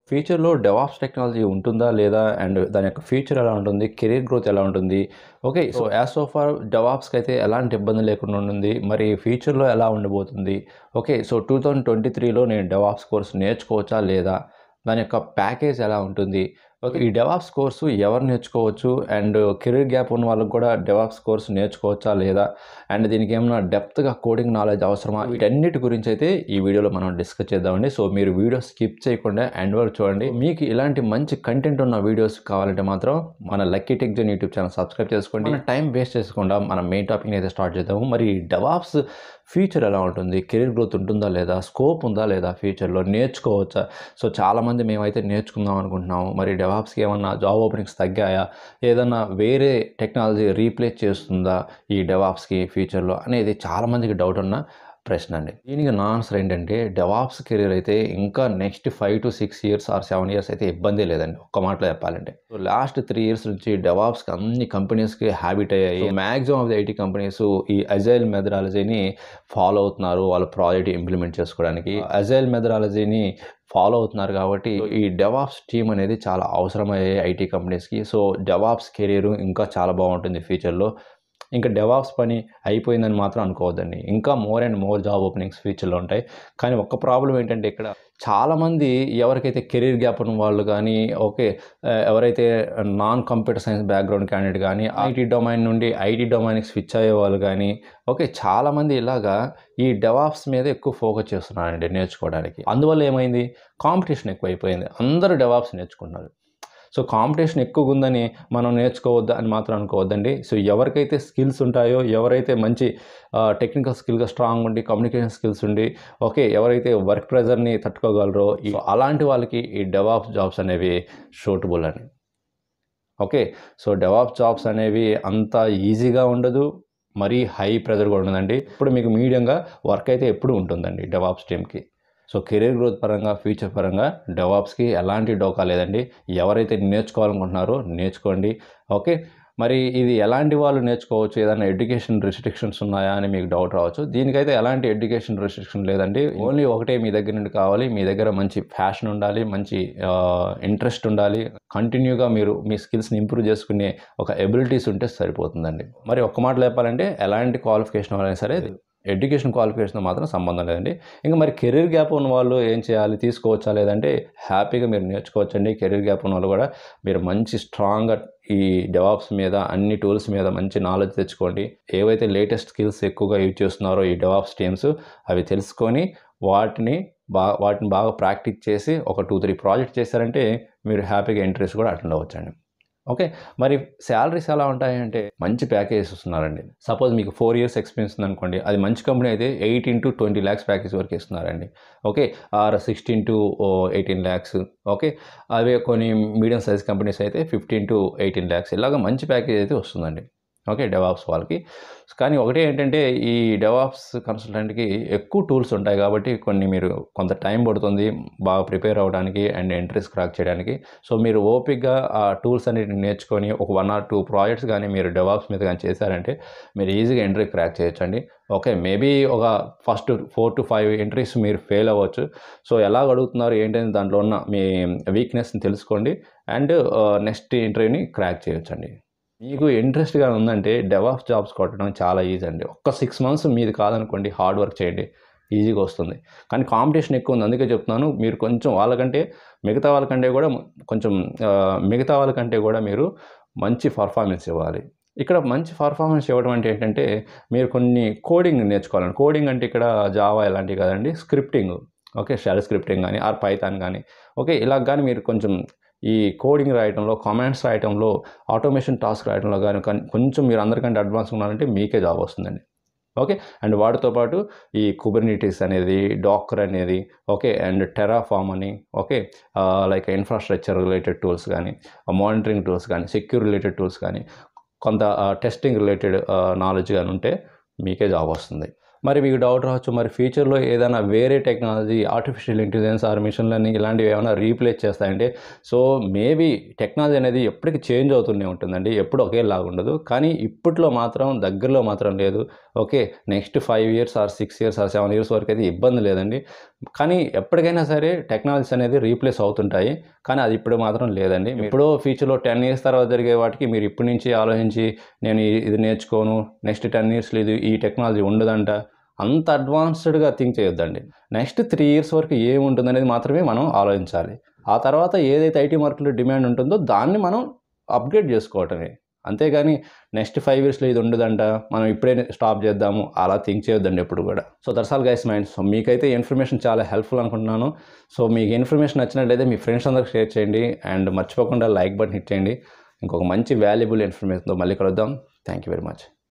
ఫ్యూచర్‌లో DevOps technology ఉంటుందా? లేదా? అండ్ దాని యొక్క ఫ్యూచర్ ఎలా ఉంటుంది? కెరీర్ గ్రోత్ ఎలా ఉంటుంది? Okay. So, as so far డెవాప్స్‌కైతే ఎలాంటి ఇబ్బంది లేకుండా ఉంటుంది. మరి ఫ్యూచర్‌లో ఎలా ఉండబోతుంది? ఓకే. సో, 2023లో నేను డెవాప్స్ కోర్స్ నేర్చుకోవచ్చా? లేదా? దాని యొక్క ప్యాకేజ్ ఎలా ఉంటుంది? ఓకే. ఈ డెవాప్స్ కోర్సు ఎవరు నేర్చుకోవచ్చు? అండ్ కెరీర్ గ్యాప్ ఉన్న వాళ్ళకి కూడా డెవాప్స్ కోర్స్ నేర్చుకోవచ్చా? లేదా? అండ్ దీనికి ఏమన్నా డెప్త్‌గా కోడింగ్ నాలెడ్జ్ అవసరమా? వీటన్నిటి గురించి అయితే ఈ వీడియోలో మనం డిస్కస్ చేద్దామండి. సో, మీరు వీడియో స్కిప్ చేయకుండా ఎండ్ వరకు చూడండి. మీకు ఇలాంటి మంచి కంటెంట్ ఉన్న వీడియోస్ కావాలంటే మాత్రం మన Lucky Tech Zone YouTube channel subscribe చేసుకోండి. మన టైం వేస్ట్ చేసుకుండా మనం మెయిన్ టాపిక్‌ని అయితే స్టార్ట్ చేద్దాము. మరి డెవాప్స్ ఫ్యూచర్ ఎలా ఉంటుంది? కెరీర్ గ్రోత్ ఉంటుందా? లేదా? స్కోప్ ఉందా? లేదా? ఫ్యూచర్‌లో నేర్చుకోవచ్చా? సో, చాలామంది మేమైతే నేర్చుకుందాం అనుకుంటున్నాము. మరి డెవాప్స్‌కి ఏమన్నా జాబ్ ఓపెనింగ్స్ తగ్గాయా? ఏదన్నా వేరే టెక్నాలజీ రీప్లేస్ చేస్తుందా ఈ డెవాప్స్‌కి ఫ్యూచర్‌లో అనేది చాలామందికి డౌట్ ఉన్న ప్రశ్న అండి. దీనికి నా ఆన్సర్ ఏంటంటే డెవాప్స్ కెరీర్ అయితే ఇంకా నెక్స్ట్ 5-6 ఇయర్స్ ఆర్ 7 ఇయర్స్ అయితే ఇబ్బందే లేదండి. ఒక్క మాటలో చెప్పాలంటే. సో, లాస్ట్ 3 ఇయర్స్ నుంచి డెవాప్స్‌కి అన్ని కంపెనీస్‌కి హ్యాబిట్ అయ్యాయి. Maximum of the IT companies ఈ అజైల్ మెథడాలజీని ఫాలో అవుతున్నారు. వాళ్ళ ప్రాజెక్ట్ ఇంప్లిమెంట్ చేసుకోవడానికి. అజైల్ మెథడాలజీని ఫాలో అవుతున్నారు కాబట్టి ఈ డెవాప్స్ టీమ్ అనేది చాలా అవసరమయ్యాయి ఐటీ కంపెనీస్‌కి. సో, డెవాప్స్ కెరీర్ ఇంకా చాలా బాగుంటుంది ఫ్యూచర్‌లో. ఇంకా డెవాప్స్ పని అయిపోయిందని మాత్రం అనుకోవద్దండి. ఇంకా more and more job openings ఫ్యూచర్‌లో ఉంటాయి. కానీ ఒక్క ప్రాబ్లమ్ ఏంటంటే ఇక్కడ చాలామంది ఎవరికైతే కెరీర్ గ్యాప్ ఉన్న వాళ్ళు గానీ, ఓకే. ఆహ్, ఎవరైతే non computer science background candidate గానీ, ఐటీ డొమైన్ నుండి ఐటీ డొమైన్‌కి స్విచ్ అయ్యేవాళ్ళు గానీ, ఓకే. చాలామంది ఇలాగా ఈ డెవాప్స్ మీద ఎక్కువ ఫోకస్ చేస్తున్నారండి నేర్చుకోవడానికి. అందువల్ల ఏమైంది? కాంపిటీషన్ ఎక్కువైపోయింది. అందరూ డెవాప్స్ నేర్చుకుంటున్నారు. సో, కాంపిటీషన్ ఎక్కువగుందని మనం నేర్చుకోవద్దా అని మాత్రం అనుకోవద్దండి. సో, ఎవరికైతే స్కిల్స్ ఉంటాయో, ఎవరైతే మంచి ఆహ్, టెక్నికల్ స్కిల్‌గా స్ట్రాంగ్ ఉండి, కమ్యూనికేషన్ స్కిల్స్ ఉండి, ఓకే. ఎవరైతే వర్క్ ప్రెషర్‌ని తట్టుకోగలరో సో, అలాంటి వాళ్ళకి ఈ డెవాప్స్ జాబ్స్ అనేవి సూటబుల్ అండి. ఓకే. సో, డెవాప్స్ జాబ్స్ అనేవి అంత ఈజీగా ఉండదు. మరీ హై ప్రెషర్ కూడా ఉండదండి. ఇప్పుడు మీకు మీడియంగా వర్క్ అయితే ఎప్పుడూ ఉంటుందండి డెవాప్స్ టీమ్‌కి. సో, కెరీర్ గ్రోత్ పరంగా, ఫ్యూచర్ పరంగా డెవాప్స్‌కి ఎలాంటి డోకా లేదండి. ఎవరైతే నేర్చుకోవాలనుకుంటున్నారో నేర్చుకోండి. ఓకే. మరి ఇది ఎలాంటి వాళ్ళు నేర్చుకోవచ్చు? ఏదైనా ఎడ్యుకేషన్ రిస్ట్రిక్షన్స్ ఉన్నాయా? అని మీకు డౌట్ రావచ్చు. దీనికైతే ఎలాంటి ఎడ్యుకేషన్ రిస్ట్రిక్షన్ లేదండి. ఓన్లీ ఒకటే మీ దగ్గర నుండి కావాలి. మీ దగ్గర మంచి ప్యాషన్ ఉండాలి. మంచి ఆహ్, ఇంట్రెస్ట్ ఉండాలి. కంటిన్యూగా మీరు మీ స్కిల్స్‌ని ఇంప్రూవ్ చేసుకునే ఒక ఎబిలిటీస్ ఉంటే సరిపోతుందండి. మరి ఒక్క మాటలో చెప్పాలంటే ఎలాంటి క్వాలిఫికేషన్ వాళ్ళైనా సరే ఎడ్యుకేషన్ క్వాలిఫికేషన్‌తో మాత్రం సంబంధం లేదండి. ఇంక మరి కెరీర్ గ్యాప్ ఉన్న వాళ్ళు ఏం చేయాలి? తీసుకోవచ్చా? లేదంటే హ్యాపీగా మీరు నేర్చుకోవచ్చండి. కెరీర్ గ్యాప్ ఉన్నవాళ్ళు కూడా మీరు మంచి స్ట్రాంగ్‌గా ఈ డెవాప్స్ మీద అన్ని టూల్స్ మీద మంచి నాలెడ్జ్ తెచ్చుకోండి. ఏవైతే లేటెస్ట్ స్కిల్స్ ఎక్కువగా యూజ్ చేస్తున్నారో ఈ డెవాప్స్ టీమ్స్ అవి తెలుసుకొని వాటిని బా వాటిని బాగా ప్రాక్టీస్ చేసి ఒక 2, 3 ప్రాజెక్ట్ చేశారంటే మీరు హ్యాపీగా ఇంటర్వ్యూస్ కూడా అటెండ్ అవ్వచ్చండి. ఓకే. మరి సాలరీస్ ఎలా ఉంటాయంటే మంచి ప్యాకేజెస్ ఇస్తున్నారండి. సపోజ్ మీకు 4 ఇయర్స్ ఎక్స్‌పీరియన్స్ ఉందనుకోండి. అది మంచి కంపెనీ అయితే 18-20 లాక్స్ ప్యాకేజ్ వరకు ఇస్తున్నారండి. ఓకే. Or 16-18 lakhs okay. అవే కొన్ని మీడియం సైజ్ కంపెనీస్ అయితే 15-18 లాక్స్ ఇలాగ మంచి ప్యాకేజ్ అయితే వస్తుందండి. ఓకే. డెవాప్స్ వాళ్ళకి. కానీ ఒకటే ఏంటంటే ఈ డెవాప్స్ కన్సల్టెంట్‌కి ఎక్కువ టూల్స్ ఉంటాయి కాబట్టి కొన్ని మీరు కొంత టైం పడుతుంది. బాగా ప్రిపేర్ అవ్వడానికి అండ్ ఎంట్రీస్ క్రాక్ చేయడానికి. సో, మీరు ఓపికగా ఆ టూల్స్ అన్నిటిని నేర్చుకొని ఒక 1 ఆర్ 2 ప్రాజెక్ట్స్ గానీ మీరు డెవాప్స్ మీద గానీ చేశారంటే మీరు ఈజీగా ఎంట్రీ క్రాక్ చేయొచ్చండి. ఓకే. మేబీ ఒక ఫస్ట్ 4-5 ఎంట్రీస్ మీరు ఫెయిల్ అవ్వచ్చు. సో, ఎలాగ అడుగుతున్నారు ఏంటని దాంట్లో ఉన్న మీ వీక్‌నెస్‌ని తెలుసుకోండి. అండ్ ఆహ్, నెక్స్ట్ ఇంటర్వ్యూని క్రాక్ చేయొచ్చండి. మీకు ఇంట్రెస్ట్‌గా ఉందంటే డెవాప్స్ జాబ్స్ కొట్టడం చాలా ఈజీ అండి. ఒక్క 6 మంత్స్ మీది కాదనుకోండి హార్డ్ వర్క్ చేయండి. ఈజీగా వస్తుంది. కానీ కాంపిటీషన్ ఎక్కువ ఉంది. అందుకే చెప్తున్నాను మీరు కొంచెం వాళ్ళకంటే మిగతా వాళ్ళకంటే కూడా కొంచెం ఆహ్, మిగతా వాళ్ళకంటే కూడా మీరు మంచి పర్ఫార్మెన్స్ ఇవ్వాలి. ఇక్కడ మంచి పర్ఫార్మెన్స్ ఇవ్వడం అంటే ఏంటంటే మీరు కొన్ని కోడింగ్ నేర్చుకోవాలండి. కోడింగ్ అంటే ఇక్కడ జావా ఇలాంటివి కాదండి. Scripting okay. షెల్ స్క్రిప్టింగ్ గానీ ఆర్ పైథాన్ గానీ ఓకే. ఇలాగ గానీ మీరు కొంచెం ఈ కోడింగ్ రాయటంలో, కమాండ్స్ రాయటంలో, ఆటోమేషన్ టాస్క్ రాయటంలో గానీ కన్ కొంచెం మీరు అందరికంటే అడ్వాన్స్‌గా ఉన్నారంటే మీకే జాబ్ వస్తుందండి. ఓకే. అండ్ వాటితో పాటు ఈ కుబర్నిటీస్ అనేది, డాకర్ అనేది ఓకే. అండ్ టెరాఫార్మ్ అని okay. Ah, like infrastructure related tools గానీ, మానిటరింగ్ టూల్స్ గానీ, సెక్యూర్ రిలేటెడ్ టూల్స్ గానీ, కొంత ఆహ్, టెస్టింగ్ రిలేటెడ్ ఆహ్, నాలెడ్జ్ గానీ ఉంటే మీకే జాబ్ వస్తుంది. మరి మీకు డౌట్ రావచ్చు మరి ఫ్యూచర్‌లో ఏదైనా వేరే technology artificial intelligence or machine learning ఇలాంటివి ఏమైనా రీప్లేస్ చేస్తాయంటే సో మేబీ టెక్నాలజీ అనేది ఎప్పటికి చేంజ్ అవుతూనే ఉంటుందండి. ఎప్పుడు ఒకేలాగా ఉండదు. కానీ ఇప్పట్లో మాత్రం దగ్గరలో మాత్రం లేదు. Okay. Next 5 years or 6 years or 7 years వరకైతే ఇబ్బంది లేదండి. కానీ ఎప్పటికైనా సరే టెక్నాలజీస్ అనేది రీప్లేస్ అవుతుంటాయి కానీ అది ఇప్పుడు మాత్రం లేదండి ఇప్పుడు ఫ్యూచర్లో టెన్ ఇయర్స్ తర్వాత జరిగే వాటికి మీరు ఇప్పటి నుంచి ఆలోచించి నేను ఈ- ఇది నేర్చుకోను నెక్స్ట్ టెన్ ఇయర్స్లో ఇది ఈ టెక్నాలజీ ఉండదంట అంత అడ్వాన్స్డ్గా థింక్ చేయొద్దండి నెక్స్ట్ త్రీ ఇయర్స్ వరకు ఏముంటుంది అనేది మాత్రమే మనం ఆలోచించాలి ఆ తర్వాత ఏదైతే ఐటీ మార్కెట్లో డిమాండ్ ఉంటుందో దాన్ని మనం అప్గ్రేడ్ చేసుకోవటమే అంతేగాని నెక్స్ట్ ఫైవ్ ఇయర్స్లో ఇది ఉండదంట మనం ఇప్పుడే స్టాప్ చేద్దాము అలా థింక్ చేయొద్దండి ఎప్పుడు కూడా సో దర్శాల్ గైస్ మైండ్ సో మీకైతే ఇన్ఫర్మేషన్ చాలా హెల్ప్ఫుల్ అనుకుంటున్నాను సో మీకు ఇన్ఫర్మేషన్ నచ్చినట్లయితే మీ ఫ్రెండ్స్ అందరికి షేర్ చేయండి అండ్ మర్చిపోకుండా లైక్ బటన్ హిట్ చేయండి ఇంకొక మంచి వాల్యుబుల్ ఇన్ఫర్మేషన్తో మళ్ళీ కలుద్దాం థ్యాంక్ యూ వెరీ మచ్